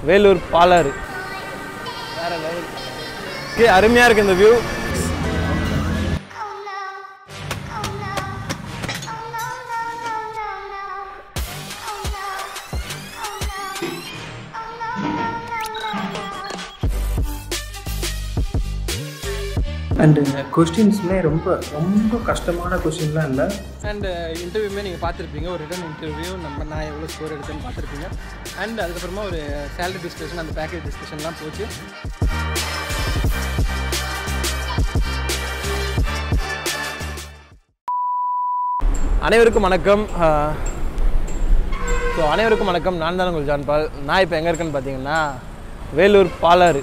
வேலூர் பாலாறு வேற level okay அருமையாக இருக்குது இந்த வியூ அண்டு கொஸ்டின்ஸுமே ரொம்ப ரொம்ப கஷ்டமான கொஸ்டின்லாம் இல்லை அண்ட் இன்டர்வியூமே நீங்கள் பார்த்துருப்பீங்க ஒரு ரிட்டன் இன்டர்வியூ நம்ம நான் எவ்வளோ ஸ்கோர் எடுத்தேன்னு பார்த்துருப்பீங்க அண்ட் அதுக்கப்புறமா ஒரு சேலரி டிஸ்கஷன் அந்த பேக்கேஜ் டிஸ்கஷன்லாம் போச்சு அனைவருக்கும் வணக்கம் ஸோ அனைவருக்கும் வணக்கம் நான் தான் உங்கள் ஜான் பால் நான் இப்போ எங்கே இருக்கேன்னு பார்த்தீங்கன்னா வேலூர் பாலாறு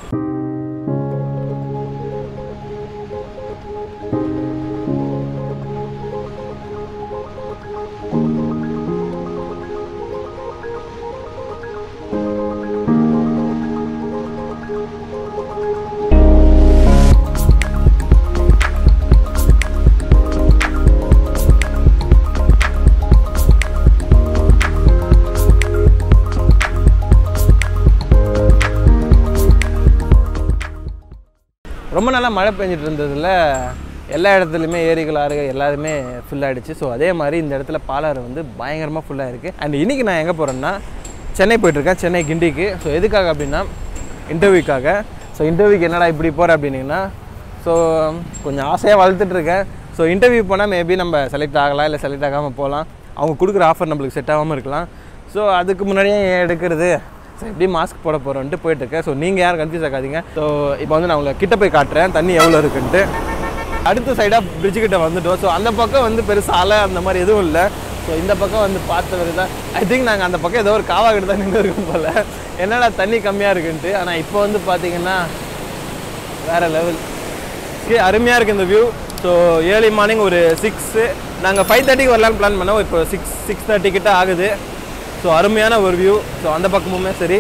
ரொம்ப நாளாக மழை பெஞ்சிட்டு இருந்ததில் எல்லா இடத்துலையுமே ஏரிகள் ஆறுகள் எல்லாருமே full ஆயிடுச்சு ஸோ அதே மாதிரி இந்த இடத்துல பாலாறு வந்து பயங்கரமாக ஃபுல்லாக இருக்குது அண்ட் இன்றைக்கி நான் எங்கே போகிறேன்னா சென்னை போயிட்டுருக்கேன் சென்னை கிண்டிக்கு ஸோ எதுக்காக அப்படின்னா இன்டர்வியூக்காக ஸோ இன்டர்வியூக்கு என்னடா இப்படி போகிற அப்படின்னீங்கன்னா ஸோ கொஞ்சம் ஆசையாக வளர்த்துட்டு இருக்கேன் ஸோ இன்டர்வியூ போனால் மேபி நம்ம செலக்ட் ஆகலாம் இல்லை செலக்ட் ஆகாமல் போகலாம் அவங்க கொடுக்குற ஆஃபர் நம்மளுக்கு செட் ஆகாமல் இருக்கலாம் ஸோ அதுக்கு முன்னாடியே ஏன் எடுக்கிறது ஸோ எப்படி மாஸ்க் போட போகிறோன்ட்டு போயிட்டுருக்கேன் ஸோ நீங்கள் யாரும் கன்ஃபியூஸ் ஆகாதீங்க ஸோ இப்போ வந்து நான் உங்களை கிட்ட போய் காட்டுறேன் தண்ணி எவ்வளோ இருக்குன்ட்டு அடுத்த சைடாக பிரிட்ஜு கிட்ட வந்துட்டோம் ஸோ அந்த பக்கம் வந்து பெருசாக அலை அந்த மாதிரி எதுவும் இல்லை ஸோ இந்த பக்கம் வந்து பார்த்த தான் ஐ திங்க் நாங்கள் அந்த பக்கம் ஏதோ ஒரு காவா கிட்ட தான் நின்று இருக்கோம் போல் என்னடா தண்ணி கம்மியாக இருக்குன்ட்டு ஆனால் இப்போ வந்து பார்த்தீங்கன்னா வேறு லெவல் ஓகே அருமையாக இருக்குது இந்த வியூ ஸோ ஏர்லி மார்னிங் ஒரு சிக்ஸு நாங்கள் ஃபைவ் தேர்ட்டிக்கு வரலான்னு பிளான் பண்ணோம் இப்போ சிக்ஸ் சிக்ஸ் தேர்ட்டி கிட்ட ஆகுது ஸோ அருமையான ஒரு வியூ ஸோ அந்த பக்கமுமே சரி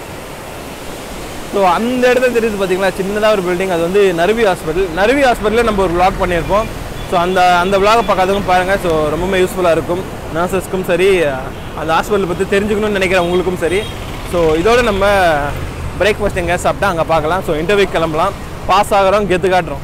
ஸோ அந்த இடத்துல தெரியுது பார்த்தீங்களா சின்னதாக ஒரு பில்டிங் அது வந்து நருவி ஹாஸ்பிட்டல் நருவி ஹாஸ்பிட்டலில் நம்ம ஒரு vlog பண்ணியிருப்போம் ஸோ அந்த அந்த விளாகை பார்க்காதவங்க பாருங்கள் ஸோ ரொம்பவுமே யூஸ்ஃபுல்லாக இருக்கும் நர்சஸ்க்கும் சரி அந்த ஹாஸ்பிட்டல் பற்றி தெரிஞ்சுக்கணும்னு நினைக்கிற உங்களுக்கும் சரி ஸோ இதோட நம்ம பிரேக்ஃபாஸ்ட் எங்கேயா சாப்பிட்டா அங்கே பார்க்கலாம் ஸோ இன்டர்வியூ கிளம்பலாம் பாஸ் ஆகிறோம் கெத்து காட்டுறோம்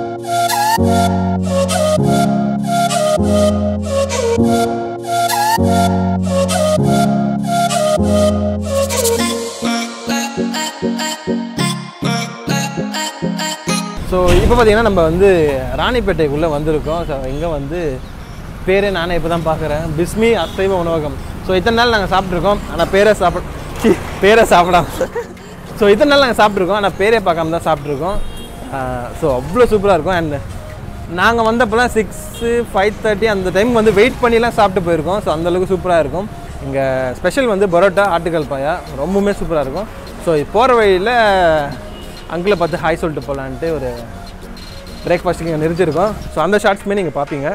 ஸோ இப்போ பார்த்தீங்கன்னா நம்ம வந்து ராணிப்பேட்டைக்குள்ளே வந்திருக்கோம் ஸோ இங்கே வந்து பேரே நானே இப்போ தான் பார்க்குறேன் பிஸ்மி அசைவ உணவகம் ஸோ இத்தனை நாள் நாங்கள் சாப்பிட்ருக்கோம் ஆனால் பேரை சாப்பிட சி பேரை சாப்பிடாம ஸோ இத்தனை நாள் நாங்கள் சாப்பிட்ருக்கோம் ஆனால் பேரே பார்க்காம தான் சாப்பிட்ருக்கோம் ஸோ அவ்வளோ சூப்பராக இருக்கும் அண்ட் நாங்கள் வந்தப்போலாம் சிக்ஸு ஃபைவ் தேர்ட்டி அந்த டைம் வந்து வெயிட் பண்ணிலாம் சாப்பிட்டு போயிருக்கோம் ஸோ அந்தளவுக்கு சூப்பராக இருக்கும் இங்கே ஸ்பெஷல் வந்து பரோட்டா ஆட்டுக்கல் பாயா ரொம்பவுமே சூப்பராக இருக்கும் ஸோ போகிற வழியில் அங்கிளை பார்த்து ஹாய் சொல்லிட்டு போகலான்ட்டு ஒரு பிரேக்ஃபாஸ்ட்டுக்கு இங்கே நிறுத்திருக்கோம் ஸோ அந்த ஷார்ட்ஸுமே நீங்கள் பார்ப்பீங்க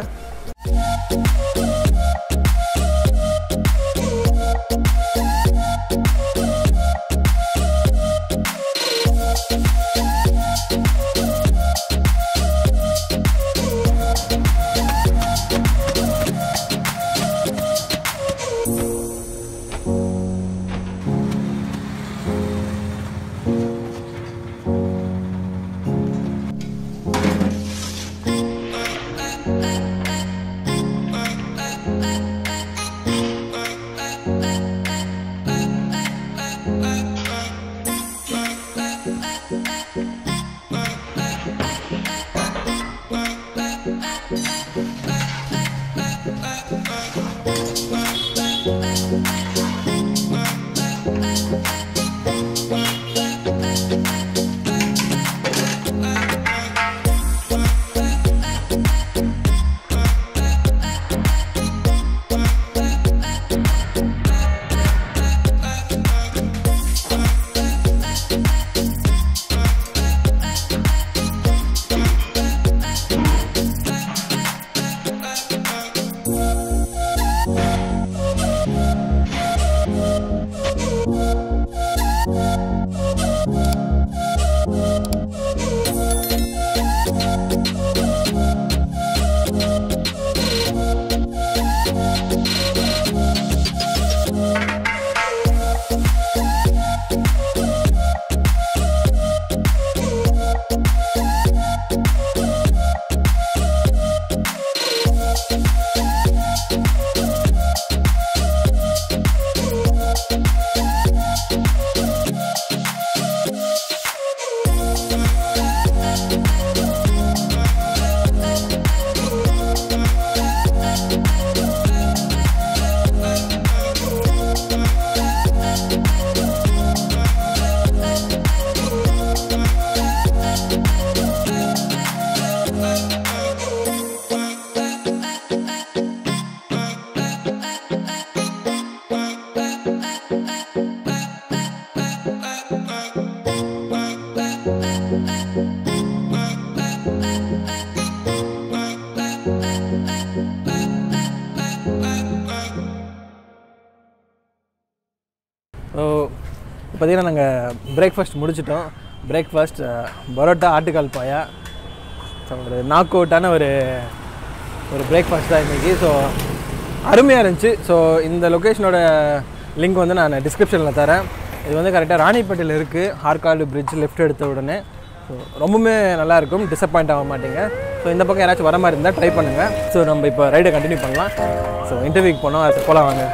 பார்த்தீங்கன்னா நாங்கள் பிரேக்ஃபாஸ்ட் முடிச்சிட்டோம் பிரேக்ஃபாஸ்ட் பரோட்டா ஆட்டுக்கால் பாயா ஸோ ஒரு நாக் அவுட்டான ஒரு ஒரு பிரேக்ஃபாஸ்ட் தான் இன்றைக்கி ஸோ அருமையாக இருந்துச்சு ஸோ இந்த லொக்கேஷனோட லிங்க் வந்து நான் டிஸ்கிரிப்ஷனில் தரேன் இது வந்து கரெக்டாக ராணிப்பேட்டையில் இருக்குது ஆற்காடு பிரிட்ஜ் லெஃப்ட் எடுத்த உடனே ஸோ ரொம்பவுமே நல்லாயிருக்கும் டிசப்பாயிண்ட் ஆக மாட்டீங்க ஸோ இந்த பக்கம் யாராச்சும் வர மாதிரி இருந்தால் ட்ரை பண்ணுங்கள் ஸோ நம்ம இப்போ ரைடை கண்டினியூ பண்ணலாம் ஸோ இன்டர்வியூக்கு போனோம் அது போகலாம் வாங்க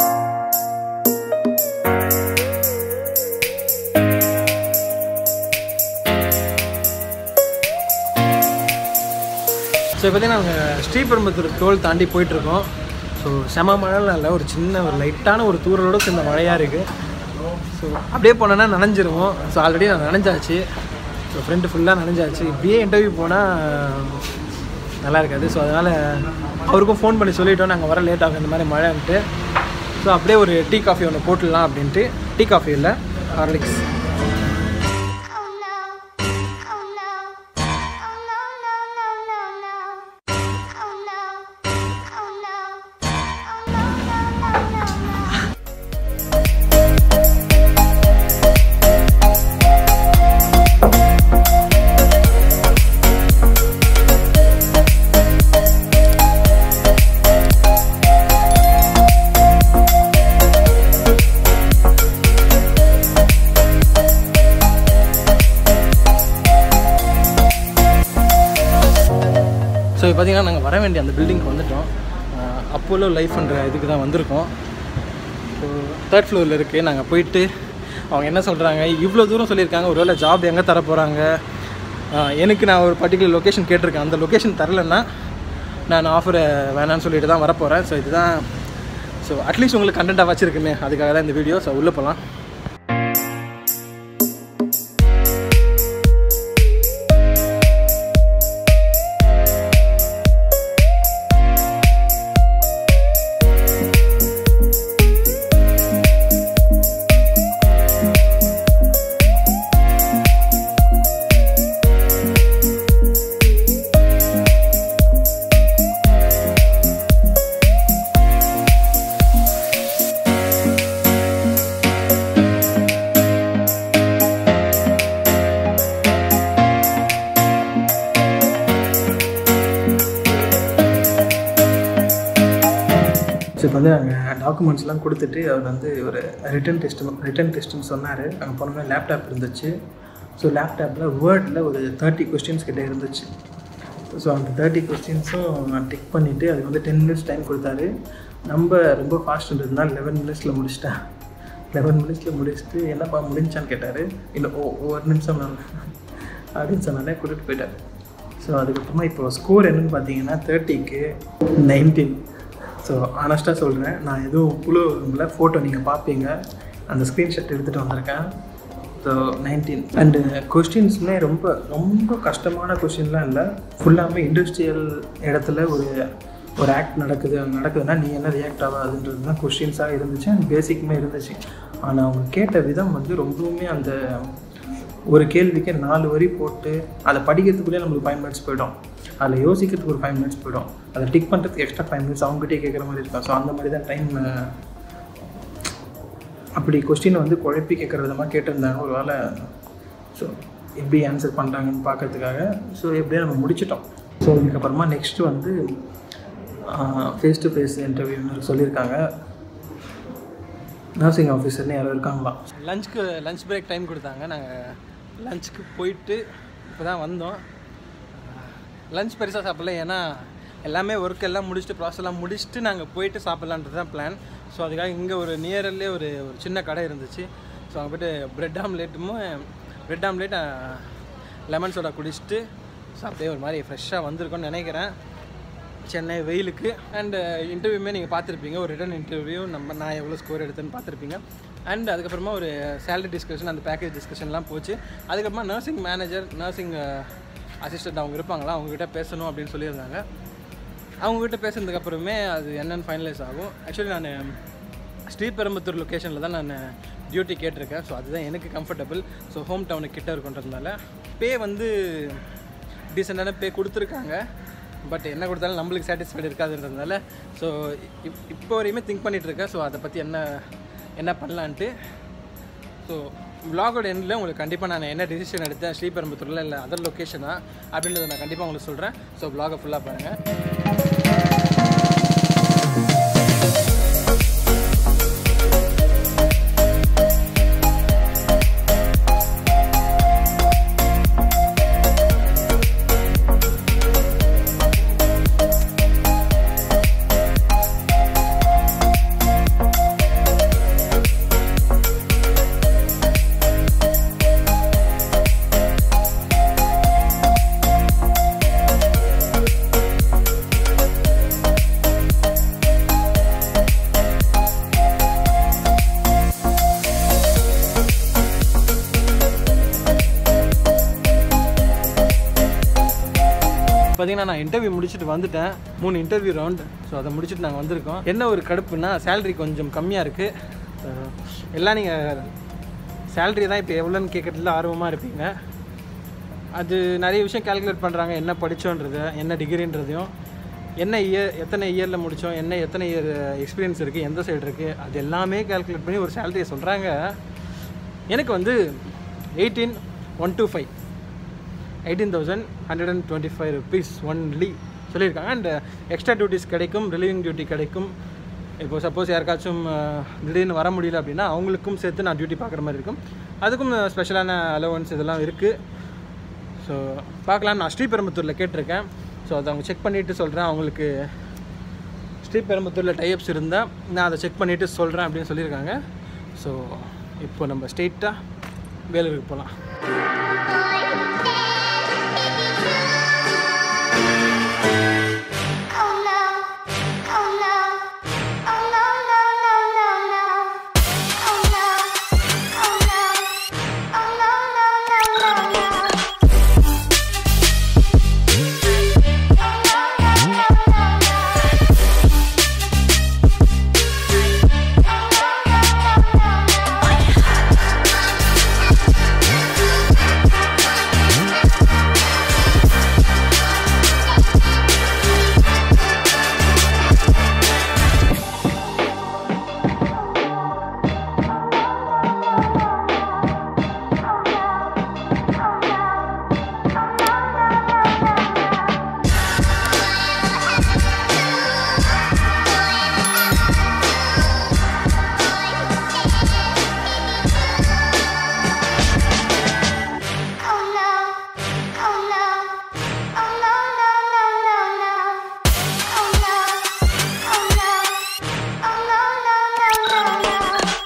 ஸோ பார்த்தீங்கன்னா நாங்கள் ஸ்ரீபெரும்புத்தூர் டோல் தாண்டி போயிட்டுருக்கோம் ஸோ செம மழைலாம் இல்லை ஒரு சின்ன ஒரு லைட்டான ஒரு தூரலோட சேர்ந்த மழையாக இருக்குது ஸோ அப்படியே போனோன்னா நனைஞ்சிருவோம் ஸோ ஆல்ரெடி நான் நனைஞ்சாச்சு ஸோ ஃப்ரெண்டு ஃபுல்லாக நனைஞ்சாச்சு இப்படியே இன்டர்வியூ போனால் நல்லா இருக்காது ஸோ அதனால் அவருக்கும் ஃபோன் பண்ணி சொல்லிட்டோம் நாங்கள் வர லேட் ஆகும் இந்த மாதிரி மழைன்ட்டு ஸோ அப்படியே ஒரு டீ காஃபி ஒன்று போட்டுடலாம் அப்படின்ட்டு டீ காஃபி இல்லை Horlicks Oh no. Oh no. Oh no, no, no, no, no. Oh no. Oh no. Oh no, no, no, no, no. So இப்போ பார்த்தீங்கன்னா நாங்கள் வர வேண்டிய அந்த பில்டிங்க்கு வந்துட்டோம் அப்போலோ லைஃப்ன்ற இதுக்கு தான் வந்திருக்கோம் ஸோ தேர்ட் ஃப்ளோரில் இருக்குது நாங்கள் போயிட்டு அவங்க என்ன சொல்கிறாங்க இவ்வளோ தூரம் சொல்லியிருக்காங்க ஒருவேளை ஜாப் எங்கே தர போகிறாங்க எனக்கு நான் ஒரு பர்டிகுலர் லொக்கேஷன் கேட்டிருக்கேன் அந்த லொக்கேஷன் தரலைன்னா நான் ஆஃபரை வேணான்னு சொல்லிட்டு தான் வரப்போகிறேன் ஸோ இதுதான் ஸோ அட்லீஸ்ட் உங்களுக்கு கண்டென்ட்டாக வச்சுருக்குமே அதுக்காக தான் இந்த வீடியோ ஸோ உள்ளே போகலாம் ஸோ இப்போ வந்து நாங்கள் டாக்குமெண்ட்ஸ்லாம் கொடுத்துட்டு அவர் வந்து ஒரு ரிட்டன் டெஸ்ட் ரிட்டன் டெஸ்ட்டுன்னு சொன்னார் அங்கே போனோம்னா லேப்டாப் இருந்துச்சு ஸோ லேப்டாப்பில் வேர்டில் ஒரு தேர்ட்டி கொஸ்டின்ஸ் கிட்டே இருந்துச்சு ஸோ அந்த தேர்ட்டி கொஸ்டின்ஸும் நான் டிக் பண்ணிவிட்டு அதுக்கு வந்து டென் மினிட்ஸ் டைம் கொடுத்தாரு நம்ம ரொம்ப ஃபாஸ்ட்ன்றதுனால லெவன் மினிட்ஸில் முடிச்சிட்டேன் லெவன் மினிட்ஸில் முடிச்சுட்டு என்னப்பா முடிஞ்சான்னு கேட்டார் இல்லை ஓ ஒரு நிமிஷம் நான் அப்படின்னு சொன்னாலே கூட்டிகிட்டு போயிட்டார் ஸோ அதுக்கப்புறமா இப்போ ஸ்கோர் என்னன்னு பார்த்தீங்கன்னா தேர்ட்டிக்கு நைன்டீன் ஸோ ஆனஸ்ட்டாக சொல்கிறேன் நான் எதுவும் புழு விரும்பல ஃபோட்டோ நீங்கள் பார்ப்பீங்க அந்த ஸ்க்ரீன்ஷாட் எடுத்துகிட்டு வந்திருக்கேன் ஸோ நைன்டீன் அண்டு கொஸ்டின்ஸுமே ரொம்ப ரொம்ப கஷ்டமான கொஸ்டின்லாம் இல்லை ஃபுல்லாமே இண்டஸ்ட்ரியல் இடத்துல ஒரு ஒரு ஆக்ட் நடக்குது அங்க நடக்குதுன்னா நீ என்ன ரியாக்ட் ஆகாதுன்றது தான் கொஸ்டின்ஸாக இருந்துச்சு அண்ட் பேசிக்குமே இருந்துச்சு ஆனால் அவங்க கேட்ட விதம் வந்து ரொம்பவுமே அந்த ஒரு கேள்விக்கு நாலு வரி போட்டு அதை படிக்கிறதுக்குள்ளே நம்மளுக்கு ஃபைவ் மினிட்ஸ் போயிடும் அதில் யோசிக்கிறதுக்கு ஒரு ஃபைவ் மினிட்ஸ் போயிடும் அதை டிக் பண்ணுறதுக்கு எக்ஸ்ட்ரா ஃபைவ் மினிட்ஸ் அவங்ககிட்டயே கேட்குற மாதிரி இருக்கும் ஸோ அந்த மாதிரி தான் டைம் அப்படி கொஸ்டினை வந்து குழப்பி கேட்குற விதமாக கேட்டிருந்தாங்க ஒரு வேளை ஸோ எப்படி ஆன்சர் பண்ணுறாங்கன்னு பார்க்கறதுக்காக ஸோ எப்படியோ நம்ம முடிச்சிட்டோம் ஸோ இதுக்கப்புறமா நெக்ஸ்ட்டு வந்து ஃபேஸ் டு ஃபேஸ் இன்டர்வியூன்னு சொல்லியிருக்காங்க நர்சிங் ஆஃபீஸர்னு யாரோ இருக்காங்களா லஞ்சுக்கு லஞ்ச் பிரேக் டைம் கொடுத்தாங்க நாங்கள் லஞ்சுக்கு போயிட்டு இப்போ தான் வந்தோம் லஞ்ச் பெருசாக சாப்பிடல ஏன்னா எல்லாமே ஒர்க் எல்லாம் முடிச்சுட்டு ப்ராசஸ் எல்லாம் முடிச்சுட்டு நாங்கள் போயிட்டு சாப்பிட்லான்றது தான் பிளான் ஸோ அதுக்காக இங்கே ஒரு நியரல்லே ஒரு ஒரு சின்ன கடை இருந்துச்சு ஸோ அங்கே போய்ட்டு ப்ரெட் ஆம்லேட்டுமோ ப்ரெட் ஆம்லேட் லெமன் சோடா குடிச்சிட்டு ஸோ அப்படியே ஒரு மாதிரி ஃப்ரெஷ்ஷாக வந்திருக்கோன்னு நினைக்கிறேன் சென்னை வெயிலுக்கு அண்ட் இன்டர்வியூமே நீங்கள் பார்த்துருப்பீங்க ஒரு ரிட்டன் இன்டர்வியூ நம்ம நான் எவ்வளோ ஸ்கோர் எடுத்தேன்னு பார்த்துருப்பீங்க அண்ட் அதுக்கப்புறமா ஒரு சேலரி டிஸ்கஷன் அந்த பேக்கேஜ் டிஸ்கஷன்லாம் போச்சு அதுக்கப்புறமா நர்சிங் மேனேஜர் நர்சிங் அசிஸ்டன்ட் அவங்க இருப்பாங்களா அவங்ககிட்ட பேசணும் அப்படின்னு சொல்லியிருந்தாங்க அவங்ககிட்ட பேசுனதுக்கு அப்புறமே அது என்னென்னு ஃபைனலைஸ் ஆகும் ஆக்சுவலி நான் ஸ்ரீபெரும்புத்தூர் லொக்கேஷனில் தான் நான் டியூட்டி கேட்டிருக்கேன் ஸோ அதுதான் எனக்கு கம்ஃபர்டபுள் ஸோ ஹோம் டவுனுக்கு கிட்ட இருக்குன்றதுனால பே வந்து டீசெண்டான பே கொடுத்துருக்காங்க பட் என்ன கொடுத்தாலும் நம்மளுக்கு சாட்டிஸ்ஃபைடு இருக்காதுன்றதுனால ஸோ இப் இப்போ வரையுமே திங்க் பண்ணிகிட்டு இருக்கேன் ஸோ அதை பற்றி என்ன என்ன பண்ணலான்ட்டு ஸோ vlog-ஓட எண்டில் உங்களுக்கு கண்டிப்பாக நான் என்ன டிசிஷன் எடுத்தேன் ஸ்ரீபெரும்புத்தூரில் இல்லை அதர் லொக்கேஷனா அப்படின்றத நான் கண்டிப்பாக உங்களுக்கு சொல்கிறேன் ஸோ vlog-அ ஃபுல்லாக பாருங்கள் பார்த்தீங்கன்னா நான் இன்டர்வியூ முடிச்சுட்டு வந்துட்டேன் மூணு இன்டர்வியூ ரவுண்ட் ஸோ அதை முடிச்சுட்டு நாங்கள் வந்திருக்கோம் என்ன ஒரு கடுப்புனா சேலரி கொஞ்சம் கம்மியாக இருக்குது எல்லாம் நீங்கள் சேலரி தான் இப்போ எவ்வளோன்னு கேட்குறதுல ஆர்வமாக இருப்பீங்க அது நிறைய விஷயம் கால்குலேட் பண்ணுறாங்க என்ன படித்தோன்றது என்ன டிகிரின்றதையும் என்ன இயர் எத்தனை இயரில் முடித்தோம் என்ன எத்தனை இயர் எக்ஸ்பீரியன்ஸ் இருக்குது எந்த சைடு இருக்குது அது எல்லாமே கால்குலேட் பண்ணி ஒரு சேலரியை சொல்கிறாங்க எனக்கு வந்து eighteen one two five eighteen thousand hundred and twenty five rupees only சொல்லியிருக்காங்க அண்ட் எக்ஸ்ட்ரா டியூட்டிஸ் கிடைக்கும் ரிலீவிங் டியூட்டி கிடைக்கும் இப்போ சப்போஸ் யாருக்காச்சும் அஹ், திடீர்னு வர முடியல அப்படின்னா அவங்களுக்கும் சேர்த்து நான் டியூட்டி பார்க்குற மாதிரி இருக்கும் அதுக்கும் ஸ்பெஷலான அலவன்ஸ் இதெல்லாம் இருக்குது ஸோ பார்க்கலாம் நான் ஸ்ரீபெரும்புத்தூரில் கேட்டிருக்கேன் ஸோ அதை அவங்க செக் பண்ணிவிட்டு சொல்கிறேன் அவங்களுக்கு ஸ்ரீபெரும்புத்தூரில் டைப்ஸ் இருந்தால் நான் அதை செக் பண்ணிவிட்டு சொல்கிறேன் அப்படின்னு சொல்லியிருக்காங்க ஸோ இப்போ நம்ம ஸ்ட்ரெயிட்டாக வேலூருக்கு போகலாம்